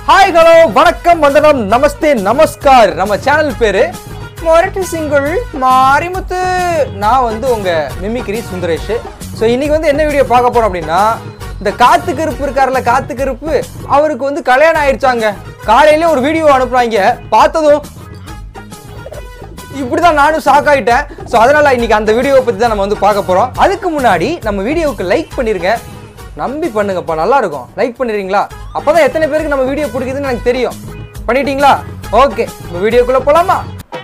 Hi hello வணக்கம் வந்தனம் நமஸ்தே நமஸ்கார் நம்ம சேனல் பேரு மொரட்டு சிங்குள் மாரிமுத்து நான் வந்து உங்க மிமிக்ரி சுந்தரேஷ் ஸோ இன்னைக்கு வந்து என்ன வீடியோ பார்க்க போறோம் அப்படின்னா இந்த காத்து கருப்பு இருக்கார்ல காத்து கருப்பு அவருக்கு வந்து கல்யாணம் ஆயிடுச்சாங்க காலையில ஒரு வீடியோ அனுப்புறாங்க பார்த்ததும் இப்படிதான் நானும் ஷாக் ஆயிட்டேன் ஸோ அதனால இன்னைக்கு அந்த வீடியோவை பத்தி தான் நம்ம வந்து பார்க்க போறோம் அதுக்கு முன்னாடி நம்ம வீடியோவுக்கு லைக் பண்ணிருங்க நம்பி பண்ணுங்கப்பா நல்லா இருக்கும் லைக் பண்ணிடுறீங்களா அப்பதான் எத்தனை பேருக்கு நம்ம வீடியோ பிடிக்குதுன்னு எனக்கு தெரியும் பண்ணிட்டீங்களா ஓகே நம்ம வீடியோக்குள்ள போலாமா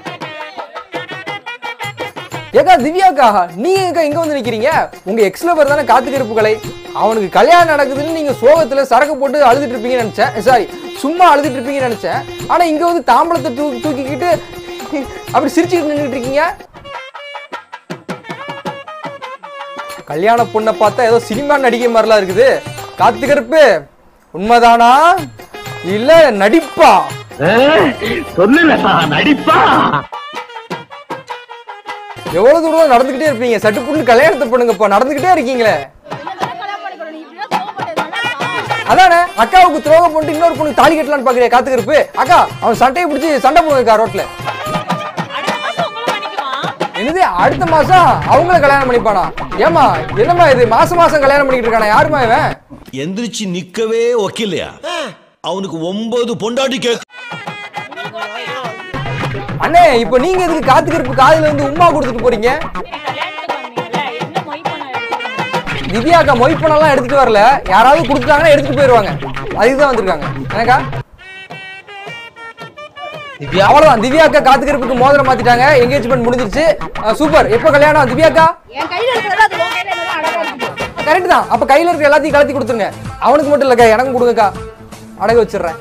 ஏக்கா திவ்யாக்கா நீங்க எங்க இங்க வந்து நிக்கிறீங்க உங்க எக்ஸ் லவர் தானே காத்து கருப்புகளை அவனுக்கு கல்யாணம் நடக்குதுன்னு நீங்க சோகத்துல சரக்கு போட்டு அழுதுட்டு இருப்பீங்கன்னு நினைச்சேன் சாரி சும்மா அழுதுட்டு இருப்பீங்கன்னு நினைச்சேன் ஆனா இங்க வந்து தாம்பளத்தை தூக்கி தூக்கிக்கிட்டு அப்படி சிரிச்சுக்கிட்டு நின்றுட்டு இருக்கீங்க கல்யாண பொண்ணை பார்த்தா ஏதோ சினிமா நடிகை மாதிரிலாம் இருக்குது காத்து கருப்பு உண்மைதானா இல்ல நடிப்பா சொல்லுலா நடிப்பா எவ்வளவு தூரம் நடந்துகிட்டே இருப்பீங்க சட்டு புண்ணு கல்யாணத்தை பண்ணுங்கப்பா நடந்துகிட்டே இருக்கீங்களே அதானே அக்காவுக்கு துரோகம் பண்ணிட்டு இன்னொரு பொண்ணு தாலி கட்டலான்னு பாக்குறியா காத்து கருப்பு அக்கா அவன் சட்டையை பிடிச்சி சண்டை போங்கக்கா ரோட்ல என்னது அடுத்த மாசம் அவங்கள கல்யாணம் பண்ணிப்பானா ஏமா என்னம்மா இது மாசம் மாசம் கல்யாணம் பண்ணிட்டு இருக்கானா யாருமா இவன் எந்திரிச்சு நிக்கவே ஒக்கில்லையா அவனுக்கு ஒன்பது பொண்டாட்டி கேக்கு அண்ணே இப்போ நீங்க எதுக்கு காத்து கருப்பு காதுல இருந்து உமா கொடுத்துட்டு போறீங்க திவ்யாக்கா மொய் பணம்லாம் எடுத்துட்டு வரல யாராவது கொடுத்துட்டாங்கன்னா எடுத்துட்டு போயிருவாங்க அதுக்கு தான் வந்திருக்காங்க எனக்கா அவ்வளவுதான் திவ்யாக்கா காத்து கருப்புக்கு மோதிரம் மாத்திட்டாங்க என்கேஜ்மெண்ட் முடிஞ்சிருச்சு சூப்பர் எப்போ கல்யாணம் திவ்யாக்கா என் கையில இருக்கிறது அது உன் கையில இருந்தா அழகா இருக்குது கரெக்ட் தான் அப்ப கையில இருக்க எல்லாத்தையும் கலத்தி கொடுத்துருங்க அவனுக்கு மட்டும் இல்லக்கா எனக்கும் கொடுங்கக்கா அடகு வச்சிடுறேன்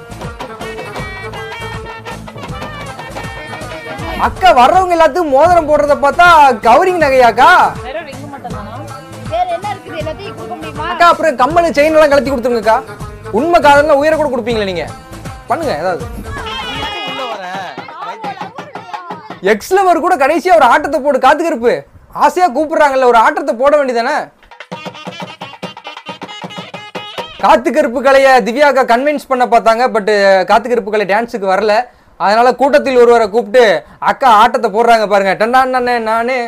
அக்கா வர்றவங்க எல்லாத்துக்கும் மோதிரம் போடுறத பார்த்தா கவரிங் நகையாக்கா வேற என்ன இருக்குது எல்லாத்தையும் கொடுக்க முடியுமா அக்கா அப்புறம் கம்மல் செயின் எல்லாம் கலத்தி கொடுத்துருங்கக்கா உண்மை காதல்னா உயிரை கூட கொடுப்பீங்களா நீங்க பண்ணுங்க ஏதாவது எக்ஸ் லவர் கூட கடைசியா ஒரு ஆட்டத்தை போடு காத்து கருப்பு ஆசையா கூப்பிடுறாங்கல்ல ஒரு ஆட்டத்தை போட வேண்டியதானே காத்து கருப்பு கலைய திவ்யாக்கா கன்வின்ஸ் பண்ண பார்த்தாங்க பட் காத்து கருப்பு கலை டான்ஸுக்கு வரல அதனால கூட்டத்தில் ஒருவரை கூப்பிட்டு அக்கா ஆட்டத்தை போடுறாங்க பாருங்க டண்டான் நானே நானே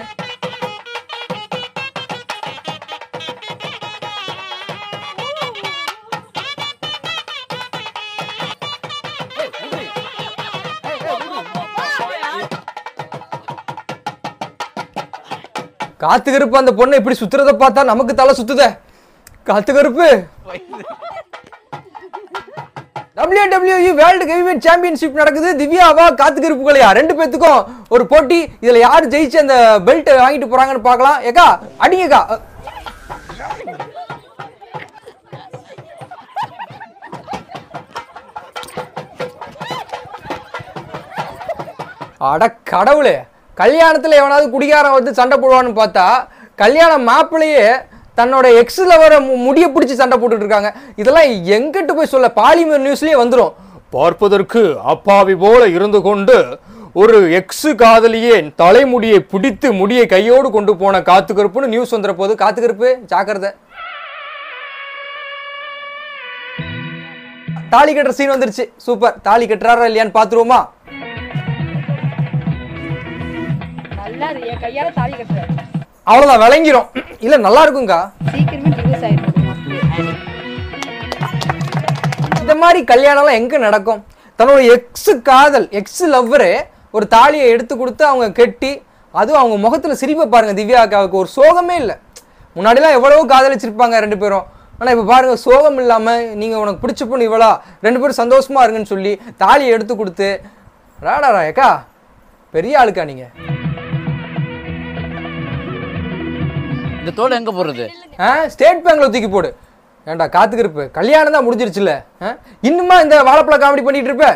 காத்து கருப்பு அந்த பொண்ணை இப்படி சுத்துறத பார்த்தா நமக்கு தலை சுத்துதே காத்து கருப்பு WWE வேர்ல்டு ஹெவிவெயிட் சாம்பியன்ஷிப் நடக்குது திவ்யாவா காத்து கருப்புகளையா ரெண்டு பேத்துக்கும் ஒரு போட்டி இதுல யார் ஜெயிச்சு அந்த பெல்ட் வாங்கிட்டு போறாங்கன்னு பார்க்கலாம் ஏக்கா அடிங்கக்கா அட கடவுளே கல்யாணத்துல எவனாவது குடிகாரன் வந்து சண்டை போடுவான்னு பார்த்தா கல்யாண மாப்பிள்ளையே தன்னோட எக்ஸ் லவரை முடிய பிடிச்சி சண்டை போட்டுட்டு இருக்காங்க இதெல்லாம் எங்கிட்டு போய் சொல்ல பாலிமர் நியூஸ்லயே வந்துரும் பார்ப்பதற்கு அப்பாவி போல இருந்து கொண்டு ஒரு எக்ஸ் காதலியே தலைமுடியை பிடித்து முடியை கையோடு கொண்டு போன காத்து கருப்புன்னு நியூஸ் வந்துற போது காத்து கருப்பு ஜாக்கிரதை தாலி கட்டுற சீன் வந்துருச்சு சூப்பர் தாலி கட்டுறாரா இல்லையான்னு பாத்துருவோமா நல்லா இரு, என் கையால தாலி கட்டுற அவ்வளவுதான் விளங்கிரும் இல்ல நல்லா இருக்கும்க்கா சீக்கிரமே டிவோர்ஸ் ஆயிடும் இந்த மாதிரி கல்யாணம்லாம் எங்க நடக்கும் தன்னோட எக்ஸ் காதல் எக்ஸ் லவ்வரு ஒரு தாலியை எடுத்து கொடுத்து அவங்க கெட்டி அதுவும் அவங்க முகத்துல சிரிப்பை பாருங்க திவ்யா அக்காவுக்கு ஒரு சோகமே இல்லை முன்னாடிலாம் எவ்வளவோ காதலிச்சிருப்பாங்க ரெண்டு பேரும் ஆனா இப்ப பாருங்க சோகம் இல்லாம நீங்க உனக்கு பிடிச்ச பொண்ணு இவளா ரெண்டு பேரும் சந்தோஷமா இருங்கன்னு சொல்லி தாலியை எடுத்து கொடுத்து ராடாரா ஏக்கா பெரிய ஆளுக்கா நீங்க இந்த தோல் எங்க போடுறது ஆ ஸ்டேட் பேங்க்ல தூக்கி போடு ஏன்டா காத்துக்கிருப்பு கல்யாணம் தான் முடிஞ்சிருச்சுல்ல ஆ? இன்னுமா இந்த வாழைப்பழ காமெடி பண்ணிட்டு இருப்ப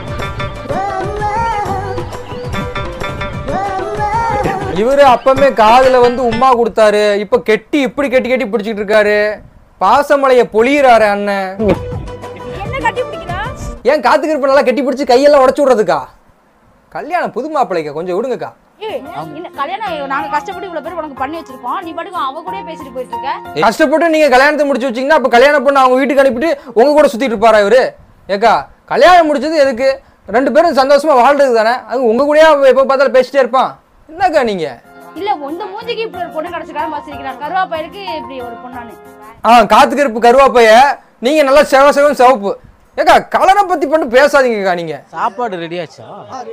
இவரு அப்பமே காதுல வந்து உம்மா கொடுத்தாரு இப்ப கெட்டி இப்படி கெட்டி கெட்டி பிடிச்சிட்டு இருக்காரு பாசமலைய பொழியிறாரு அண்ணன் என்ன கட்டி பிடிக்கிறா ஏன் காத்துக்கிருப்பு நல்லா கெட்டி பிடிச்சி கையெல்லாம் உடச்சு விடுறதுக்கா கல்யாணம் புது மாப்பிள்ளைக்கா கொஞ்சம் விடுங்கக்கா ஏய் இந்த கல்யாணம் நாங்க கஷ்டப்பட்டு இவ்வளவு பேர் உனக்கு பண்ணி வச்சிருக்கோம் நீ பாட்டுக்கு அவ கூட பேசிட்டு போயிட்டு இருக்க கஷ்டப்பட்டு நீங்க கல்யாணத்தை முடிச்சு வச்சீங்கன்னா அப்ப கல்யாணம் பண்ண அவங்க வீட்டுக்கு அனுப்பிட்டு உங்க கூட சுத்திட்டு இருப்பாரா இவரு ஏக்கா கல்யாணம் முடிச்சது எதுக்கு ரெண்டு பேரும் சந்தோஷமா வாழ்றதுக்கு தானே அது உங்க கூடயே அவன் எப்போ பார்த்தாலும் பேசிட்டே இருப்பான் என்னக்கா நீங்க இல்ல உந்த மூஞ்சிக்கு இப்படி ஒரு பொண்ணு கிடைச்சிருக்கான்னு வச்சிருக்கிறான் கருவாப்பையருக்கு இப்படி ஒரு பொண்ணானு ஆ காத்துக்கருப்பு கருவாப்பைய நீங்க நல்லா செவ செவன் சிவப்பு ஏக்கா கலரை பத்தி பண்ணி பேசாதீங்கக்கா நீங்க சாப்பாடு ரெடி ஆச்சா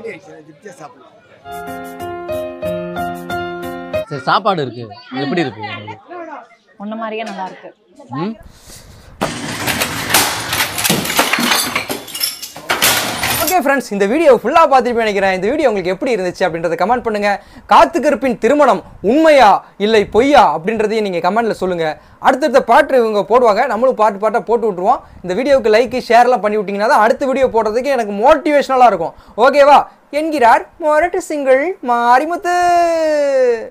சரி சாப்பாடு இருக்கு எப்படி இருக்கு உன்ன மாதிரியே நல்லா இருக்கு ம் ஓகே ஃப்ரெண்ட்ஸ் இந்த வீடியோ ஃபுல்லாக பார்த்துட்டு நினைக்கிறேன் இந்த வீடியோ உங்களுக்கு எப்படி இருந்துச்சு அப்படின்றத கமெண்ட் பண்ணுங்க காத்துக்கருப்பின் திருமணம் உண்மையா இல்லை பொய்யா அப்படின்றதையும் நீங்கள் கமெண்ட்ல சொல்லுங்க அடுத்தடுத்த பாட்டு இவங்க போடுவாங்க நம்மளும் பாட்டு பாட்டாக போட்டு விட்ருவோம் இந்த வீடியோவுக்கு லைக் ஷேர்லாம் பண்ணி விட்டீங்கன்னா தான் அடுத்த வீடியோ போடுறதுக்கு எனக்கு மோட்டிவேஷனலாக இருக்கும் ஓகேவா என்கிறார் மொரட்டு சிங்கிள் மாரிமுத்து